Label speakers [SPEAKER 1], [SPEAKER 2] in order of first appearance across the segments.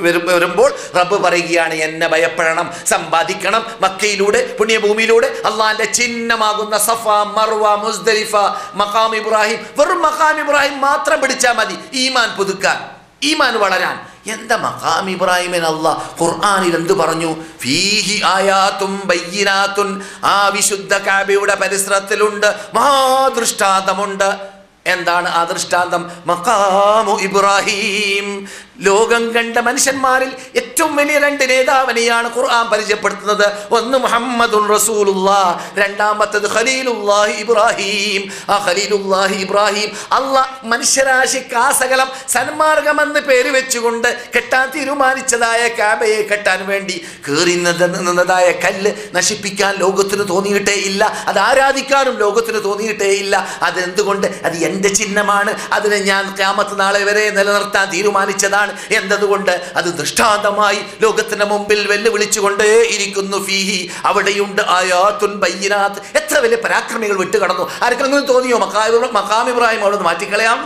[SPEAKER 1] വരും- വരുമ്പോൾ റബ്ബ് പറയുകയാണ് എന്നെ ഭയപ്പെടണം സമ്പാദിക്കണം മക്കയിലൂടെ പുണ്യഭൂമിയിലൂടെ അള്ളാന്റെ ചിഹ്നമാകുന്ന സഫ മർവ മുസ്ദലിഫ മഖാം ഇബ്രാഹിം വെറും മഖാം ഇബ്രാഹിം മാത്രം പിടിച്ചാൽ മതി ഈമാൻ പുതുക്കാൻ ഈമാൻ വളരാൻ എന്താ മഖാം ഇബ്രാഹിമിന് അല്ല ഖുർആനിൽ എന്ത് പറഞ്ഞു ഫീഹി ആയാത്തും ബയ്യിനാത്തുൻ ആ വിശുദ്ധ കാബയുടെ പരിസരത്തിലുണ്ട് മഹാദൃഷ്ടാന്തമുണ്ട് എന്താണ് ആ ദൃഷ്ടാന്തം മഖാമു ഇബ്രാഹിം ലോകം കണ്ട മനുഷ്യന്മാരിൽ ഏറ്റവും വലിയ രണ്ട് നേതാവിനെയാണ് ഖുർആൻ പരിചയപ്പെടുത്തുന്നത് ഒന്ന് മുഹമ്മദുൻ റസൂലുള്ളാ രണ്ടാമത്തത് ഖലീലുല്ലാഹി ഇബ്രാഹിം ആ ഖലീലുല്ലാഹി ഇബ്രാഹിം അള്ളാഹ് മനുഷ്യരാശിക്ക് ആസകലം സന്മാർഗമെന്ന് പേര് വെച്ചുകൊണ്ട് കെട്ടാൻ തീരുമാനിച്ചതായ കാബയെ കെട്ടാൻ വേണ്ടി കയറി നിന്നതായ കല്ല് നശിപ്പിക്കാൻ ലോകത്തിന് തോന്നിയിട്ടേ ഇല്ല അത് ആരാധിക്കാനും ലോകത്തിന് തോന്നിയിട്ടേ ഇല്ല അതെന്തുകൊണ്ട് അത് എൻ്റെ ചിഹ്നമാണ് അതിനെ ഞാൻ ക്യാമത്ത് നാളെ വരെ നിലനിർത്താൻ തീരുമാനിച്ചതാണ് എന്നതുകൊണ്ട് അത് ദൃഷ്ടാന്തമായി ലോകത്തിന് മുമ്പിൽ വെല്ലുവിളിച്ചുകൊണ്ടേ ഇരിക്കുന്നു ഫീഹി അവിടെയുണ്ട് ആയാത്തുൻ ബയ്യനാത്ത് എത്ര വലിയ പരാക്രമികൾ വിട്ടുകടന്നു ആർക്കെങ്കിലും തോന്നിയോ മക്കാ മക്കാം ഇബ്രാഹിം അവിടെ നിന്ന് മാറ്റിക്കളയാം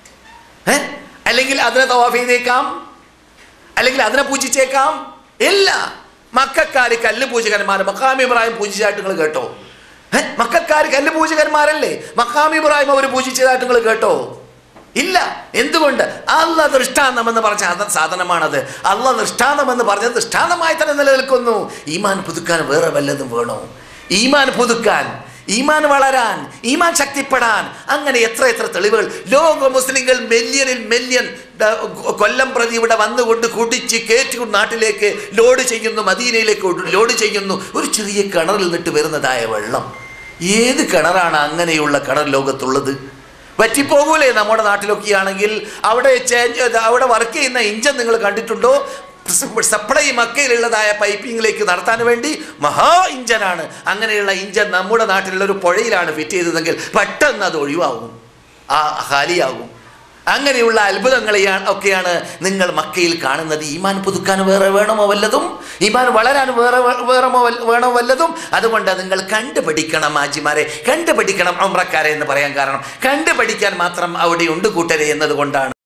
[SPEAKER 1] ഏ അല്ലെങ്കിൽ അതിനെ തവാഫ് ചെയ്തേക്കാം അല്ലെങ്കിൽ അതിനെ പൂജിച്ചേക്കാം ഇല്ല മക്കാര് കല്ല് പൂജകന്മാർ മക്കാം ഇബ്രാഹിം പൂജിച്ചതായിട്ട് നിങ്ങൾ കേട്ടോ ഏ മക്കാര് കല്ല് പൂജകന്മാരല്ലേ മക്കാം ഇബ്രാഹിം അവർ പൂജിച്ചതായിട്ട് നിങ്ങൾ കേട്ടോ ഇല്ല എന്തുകൊണ്ട് അല്ല ദൃഷ്ടാന്തം എന്ന് പറഞ്ഞ അത് സാധനമാണത് അല്ല ദൃഷ്ടാന്തം എന്ന് പറഞ്ഞത് ദൃഷ്ടാന്തമായി തന്നെ നിലനിൽക്കുന്നു ഈമാൻ പുതുക്കാൻ വേറെ വല്ലതും വേണോ ഈമാൻ പുതുക്കാൻ ഈമാൻ വളരാൻ ഈമാൻ ശക്തിപ്പെടാൻ അങ്ങനെ എത്ര എത്ര തെളിവുകൾ ലോക മുസ്ലിങ്ങൾ മില്യണിൽ മില്യൺ ദ- കൊല്ലം പ്രതി ഇവിടെ വന്നുകൊണ്ട് കുടിച്ച് കയറ്റിക്കൊണ്ട് നാട്ടിലേക്ക് ലോഡ് ചെയ്യുന്നു മദീനയിലേക്ക് ലോഡ് ചെയ്യുന്നു ഒരു ചെറിയ കിണറിൽ നിന്നിട്ട് വരുന്നതായ വെള്ളം ഏത് കിണറാണ് അങ്ങനെയുള്ള കിണർ ലോകത്തുള്ളത് പറ്റിപ്പോകൂലേ നമ്മുടെ നാട്ടിലൊക്കെ ആണെങ്കിൽ അവിടെ ചേഞ്ച് അവിടെ വർക്ക് ചെയ്യുന്ന ഇഞ്ചൻ നിങ്ങൾ കണ്ടിട്ടുണ്ടോ സപ്ലൈ മക്കയിലുള്ളതായ പൈപ്പിങ്ങിലേക്ക് നടത്താൻ വേണ്ടി മഹാ ഇഞ്ചനാണ് അങ്ങനെയുള്ള ഇഞ്ചൻ നമ്മുടെ നാട്ടിലുള്ള ഒരു പുഴയിലാണ് ഫിറ്റ് ചെയ്തതെങ്കിൽ പെട്ടെന്ന് അത് ഒഴിവാകും ആ ഹാലിയാകും അങ്ങനെയുള്ള അത്ഭുതങ്ങളെയാണ് ഒക്കെയാണ് നിങ്ങൾ മക്കയിൽ കാണുന്നത് ഈമാൻ പുതുക്കാൻ വേറെ വേണമോ വല്ലതും ഈമാൻ വളരാൻ വേറെ വേ- വേറമോ വല്ല- വേണോ വല്ലതും അതുകൊണ്ട് നിങ്ങൾ കണ്ടുപഠിക്കണം ആജിമാരെ കണ്ടുപഠിക്കണം ഒമ്രക്കാരെ എന്ന് പറയാൻ കാരണം കണ്ടുപഠിക്കാൻ മാത്രം അവിടെ ഉണ്ട് കൂട്ടരെ എന്നതുകൊണ്ടാണ്